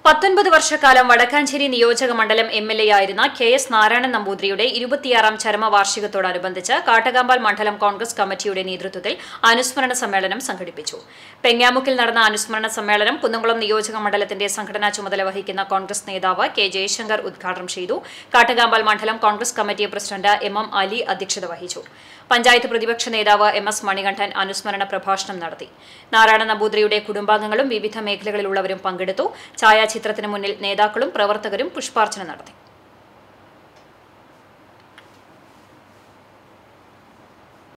പത്തൊൻപത് വർഷക്കാലം വടക്കാഞ്ചേരി നിയോജക മണ്ഡലം എം എൽ എ ആയിരുന്ന കെ എസ് നാരായണൻ നമ്പൂതിരിയുടെ ഇരുപത്തിയാറാം ചരമവാർഷികത്തോടനുബന്ധിച്ച് കാട്ടകാമ്പാൽ മണ്ഡലം കോൺഗ്രസ് കമ്മിറ്റിയുടെ നേതൃത്വത്തിൽ അനുസ്മരണ സമ്മേളനം സംഘടിപ്പിച്ചു പെങ്ങാമുക്കിൽ നടന്ന അനുസ്മരണ സമ്മേളനം കുന്നംകുളം നിയോജക മണ്ഡലത്തിന്റെ സംഘടനാ ചുമതല വഹിക്കുന്ന കോൺഗ്രസ് നേതാവ് കെ ജയശങ്കർ ഉദ്ഘാടനം ചെയ്തു കാട്ടകാമ്പാൽ മണ്ഡലം Congress committee president M M Ali അധ്യക്ഷത വഹിച്ചു പഞ്ചായത്ത് പ്രതിപക്ഷ നേതാവ് എം എസ് മണികണ്ഠൻ അനുസ്മരണ പ്രഭാഷണം നടത്തി നാരായണ നമ്പൂതിരിയുടെ കുടുംബാംഗങ്ങളും വിവിധ മേഖലകളിലുള്ളവരും പങ്കെടുത്തു ഛായാചിത്രത്തിന് മുന്നിൽ നേതാക്കളും പ്രവർത്തകരും പുഷ്പാർച്ചന നടത്തി